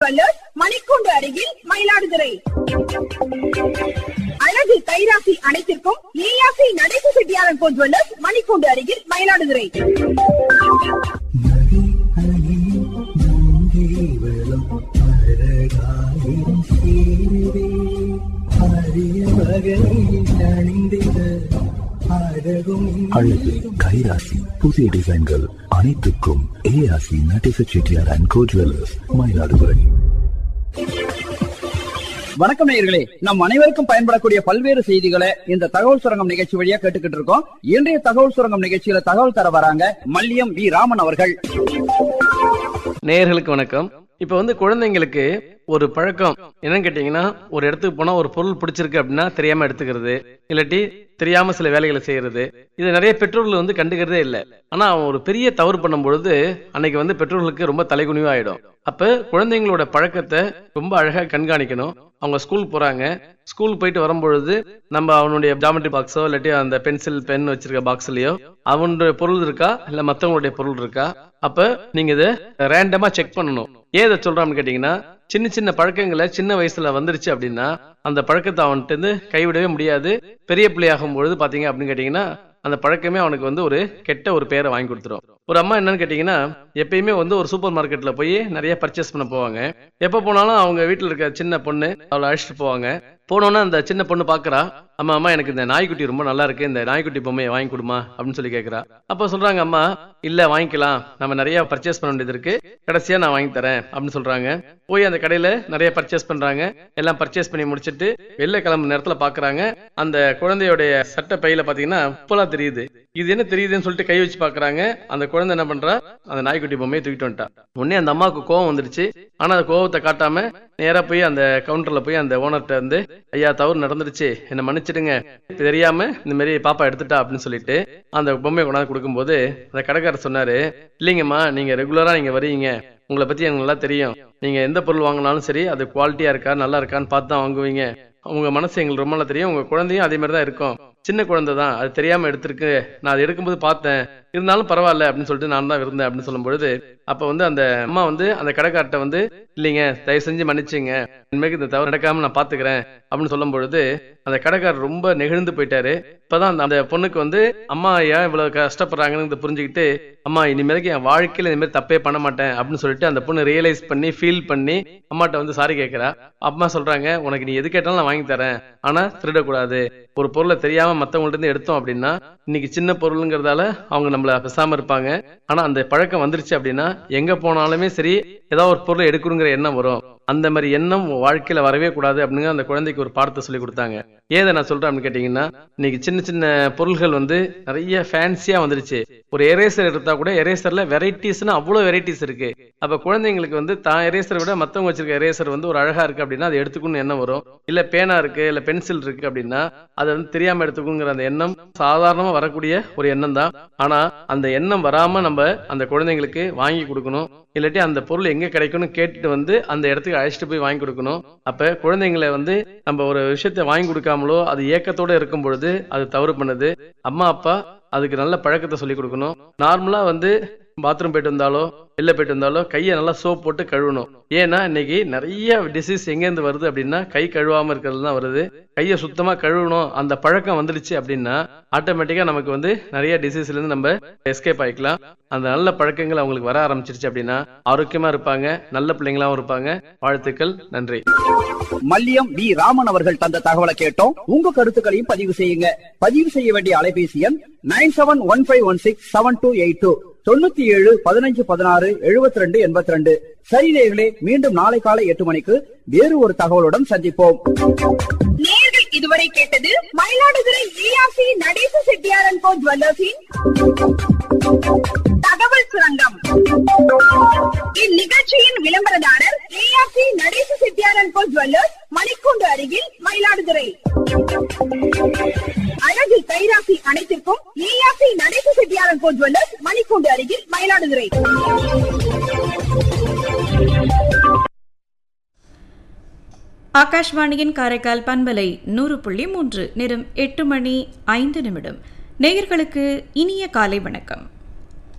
jewellers மணிக்கூண்டு அருகில் மயிலாடுதுறை அழகு கைராசி அனைத்திற்கும் ஏஆசி நடேச செட்டியாரன் கோ ஜுவல்லர்ஸ் மணிக்கூண்டு அருகில் மயிலாடுதுறை அழகு கைராசி புதிய டிசைன்கள் அனைத்துக்கும் ஏஆசி Natesa Chettiar and co jewellers Mayiladuthurai வணக்கம் நேயர்களே நம் அனைவருக்கும் பயன்படக்கூடிய பல்வேறு செய்திகளை இந்த தகவல் சுரங்கம் நிகழ்ச்சி வழியா கேட்டுக்கிட்டு இருக்கோம் இன்றைய தகவல் சுரங்கம் நிகழ்ச்சியில தகவல் தர வராங்க மல்லியம் வி ராமன் அவர்கள் நேயர்களுக்கு வணக்கம் இப்போ வந்து குழந்தைங்களுக்கு ஒரு பழக்கம் என்னன்னு கேட்டிங்கன்னா ஒரு இடத்துக்கு போனால் ஒரு பொருள் பிடிச்சிருக்கு அப்படின்னா தெரியாமல் எடுத்துக்கிறது இல்லாட்டி தெரியாமல் சில வேலைகளை செய்கிறது இது நிறைய பெற்றோர்கள் வந்து கண்டுக்கிறதே இல்லை ஆனால் அவன் ஒரு பெரிய தவறு பண்ணும் பொழுது அன்னைக்கு வந்து பெற்றோர்களுக்கு ரொம்ப தலைகுனிவாயிடும் அப்போ குழந்தைங்களோட பழக்கத்தை ரொம்ப அழகாக கண்காணிக்கணும் அவங்க ஸ்கூல் போகிறாங்க ஸ்கூல் போயிட்டு வரும்பொழுது நம்ம அவனுடைய ஜாமெட்ரி பாக்ஸோ இல்லாட்டி அந்த பென்சில் பென் வச்சிருக்க பாக்ஸ்லயோ அவனுடைய பொருள் இருக்கா இல்லை மற்றவங்களுடைய பொருள் இருக்கா அப்போ நீங்கள் இதை ரேண்டமாக செக் பண்ணணும் ஏன் இதை சொல்கிறோம்னு கேட்டிங்கன்னா சின்ன சின்ன பழக்கங்களை சின்ன வயசுல வந்துருச்சு அப்படின்னா அந்த பழக்கத்தை அவன்கிட்ட இருந்து கைவிடவே முடியாது பெரிய பிள்ளையாகும் பொழுது பாத்தீங்க அப்படின்னு கேட்டீங்கன்னா அந்த பழக்கமே அவனுக்கு வந்து ஒரு கெட்ட ஒரு பேரை வாங்கி கொடுத்துரும் ஒரு அம்மா என்னன்னு கேட்டீங்கன்னா எப்பயுமே வந்து ஒரு சூப்பர் மார்க்கெட்ல போய் நிறைய பர்ச்சேஸ் பண்ண போவாங்க எப்ப போனாலும் அவங்க வீட்டுல இருக்க சின்ன பொண்ணு அவளை அழைச்சிட்டு போவாங்க போனோன்னா அந்த சின்ன பொண்ணு பாக்குறா அம்மா அம்மா எனக்கு இந்த நாய்க்குட்டி ரொம்ப நல்லா இருக்கு இந்த நாய்க்குட்டி பொம்மையை வாங்கி கொடுமா அப்படின்னு சொல்லி கேக்குறா அப்ப சொல்றாங்க அம்மா இல்ல வாங்கிக்கலாம் நம்ம நிறைய பர்ச்சேஸ் பண்ண வேண்டியது இருக்கு கடைசியா நான் வாங்கி தரேன் அப்படின்னு சொல்றாங்க போய் அந்த கடையில நிறைய பர்ச்சேஸ் பண்றாங்க எல்லாம் பர்ச்சேஸ் பண்ணி முடிச்சிட்டு வெளில கிளம்புற நேரத்துல பாக்குறாங்க அந்த குழந்தையோடைய சட்டை பையில பாத்தீங்கன்னா உப்பலா தெரியுது இது என்ன தெரியுதுன்னு சொல்லிட்டு கை வச்சு பாக்குறாங்க அந்த குழந்தை என்ன பண்றா அந்த நாய்க்குட்டி பொம்மையை தூக்கிட்டு வந்துட்டா உடனே அந்த அம்மாவுக்கு கோவம் வந்துருச்சு ஆனா அந்த கோவத்தை காட்டாம நேரா போய் அந்த கவுண்டர்ல போய் அந்த ஓனர்கிட்ட வந்து ஐயா தவறு நடந்துருச்சு என்ன மன்னிச்சிடுங்க தெரியாம இந்த மாதிரி பாப்பா எடுத்துட்டா அப்படின்னு சொல்லிட்டு அந்த பொம்மையை கொண்டாந்து கொடுக்கும்போது அந்த கடைக்காரர் சொன்னாரு இல்லைங்கம்மா நீங்க ரெகுலரா நீங்க வரீங்க உங்களை பத்தி எனக்கு நல்லா தெரியும் நீங்க எந்த பொருள் வாங்கினாலும் சரி அது குவாலிட்டியா இருக்கா நல்லா இருக்கான்னு பார்த்து தான் வாங்குவீங்க உங்க மனசு எங்களுக்கு ரொம்ப நல்லா தெரியும் உங்க குழந்தையும் அதே மாதிரி தான் இருக்கும் சின்ன குழந்தை தான் அது தெரியாம எடுத்திருக்கு நான் அதை எடுக்கும்போது பார்த்தேன் இருந்தாலும் பரவாயில்ல அப்படின்னு சொல்லிட்டு நான் தான் இருந்தேன் அப்படின்னு சொல்லும் பொழுது அப்ப வந்து அந்த அம்மா வந்து அந்த கடைக்கார்ட்ட வந்து இல்லைங்க தயவு செஞ்சு மன்னிச்சுங்க இனிமேல் இந்த தவறு நடக்காம நான் பாத்துக்கிறேன் அப்படின்னு சொல்லும் பொழுது அந்த கடைக்காரர் ரொம்ப நெகிழ்ந்து போயிட்டாரு இப்பதான் அந்த- அந்த பொண்ணுக்கு வந்து அம்மா ஏன் இவ்வளவு கஷ்டப்படுறாங்கன்னு புரிஞ்சுக்கிட்டு அம்மா இனிமேலுக்கு என் வாழ்க்கையில இந்த மாதிரி தப்பே பண்ண மாட்டேன் அப்படின்னு சொல்லிட்டு அந்த பொண்ணு ரியலைஸ் பண்ணி ஃபீல் பண்ணி அம்மாட்ட வந்து சாரி கேட்கிறா அம்மா சொல்றாங்க உனக்கு நீ எது கேட்டாலும் நான் வாங்கி தரேன் ஆனா திருடக்கூடாது ஒரு பொருளை தெரியாம மத்தவங்கள்ட்ட இருந்து எடுத்தோம் அப்படின்னா இன்னைக்கு சின்ன பொருளுங்கிறதால அவங்க நம்மள பேசாம இருப்பாங்க ஆனா அந்த பழக்கம் வந்துருச்சு அப்படின்னா எங்க போனாலுமே சரி ஏதாவது ஒரு பொருளை எடுக்கணுங்கிற எண்ணம் வரும் அந்த மாதிரி எண்ணம் உன் வாழ்க்கையில வரவே கூடாது அப்படின்னு அந்த குழந்தைக்கு ஒரு பாடத்தை சொல்லி கொடுத்தாங்க ஏதை நான் சொல்றேன் அப்படின்னு கேட்டீங்கன்னா இன்னைக்கு சின்ன சின்ன பொருள்கள் வந்து நிறைய ஃபேன்சியா வந்துருச்சு ஒரு எரேசர் எடுத்தா கூட எரேசர்ல வெரைட்டிஸ்னு அவ்வளவு வெரைட்டிஸ் இருக்கு அப்ப குழந்தைங்களுக்கு வந்து தான் எரேசரை விட மத்தவங்க வச்சிருக்க எரேசர் வந்து ஒரு அழகா இருக்கு அப்படின்னா அதை எடுத்துக்கணும்னு எண்ணம் வரும் இல்ல பேனா இருக்கு இல்ல பென்சில் இருக்கு அப்படின்னா அதை வந்து தெரியாம எடுத்துக்கணுங்கிற அந்த எண்ணம் சாதாரணமா வரக்கூடிய ஒரு எண்ணம் தான் ஆனா அந்த எண்ணம் வராம நம்ம அந்த குழந்தைங்களுக்கு வாங்கி கொடுக்கணும் இல்லாட்டி அந்த பொருள் எங்க கிடைக்கும்னு கேட்டுட்டு வந்து அந்த இடத்துக்கு அழைச்சிட்டு போய் வாங்கி கொடுக்கணும் அப்ப குழந்தைங்களை வந்து நம்ம ஒரு விஷயத்தை வாங்கி கொடுக்காமலோ அது ஏக்கத்தோட இருக்கும் பொழுது அது தவறு பண்ணுது அம்மா அப்பா அதுக்கு நல்ல பழக்கத்தை சொல்லி கொடுக்கணும் நார்மலா வந்து பாத்ரூம் போயிட்டு வந்தாலோ வெளில போயிட்டு வந்தாலோ கையை நல்லா சோப் போட்டு கழுவணும் ஏன்னா இன்னைக்கு நிறைய டிசீஸ் எங்கேருந்து வருது அப்படின்னா கை கழுவாம இருக்கிறது தான் வருது கையை சுத்தமா கழுவணும் அந்த பழக்கம் வந்துடுச்சு அப்படின்னா ஆட்டோமேட்டிக்கா நமக்கு வந்து நிறைய டிசீஸ்ல இருந்து நம்ம எஸ்கேப் ஆயிக்கலாம் அந்த நல்ல பழக்கங்கள் அவங்களுக்கு வர ஆரம்பிச்சிருச்சு அப்படின்னா ஆரோக்கியமா இருப்பாங்க நல்ல பிள்ளைங்களாவும் இருப்பாங்க வாழ்த்துக்கள் நன்றி மல்லியம் வி ராமன் அவர்கள் தந்த தகவலை கேட்டோம் உங்க கருத்துக்களையும் பதிவு செய்யுங்க பதிவு செய்ய வேண்டிய அலைபேசி எண் nine seven one five one six seven two eight two தொண்ணூத்தி ஏழு பதினஞ்சு பதினாறு எழுபத்தி ரெண்டு எண்பத்தி ரெண்டு சரி நேயர்களே மீண்டும் நாளை காலை எட்டு மணிக்கு வேறு ஒரு தகவலுடன் சந்திப்போம் நேர்கள் இதுவரை கேட்டது மயிலாடுதுறை ஏஆசி நடேச செட்டியாரன் கோ ஜுவல்லர்ஸின் தகவல் சுரங்கம் இந்நிகழ்ச்சியின் விளம்பரதாரர் ஏஆசி நடேச செட்டியாரன் கோ ஜுவல்லர்ஸ் மணிக்கூண்டு அருகில் மயிலாடுதுறை அழகு கைராசி அனைத்திற்கும் ஏஆசி நடேச செட்டியாரன் கோ ஜுவல்லர்ஸ் மணிக்கூண்டு அருகில் மயிலாடுதுறை ஆகாஷ்வாணியின் காரைக்கால் பண்பலை நூறு புள்ளி மூன்று நேரம் எட்டு மணி ஐந்து நிமிடம் நேயர்களுக்கு இனிய காலை வணக்கம்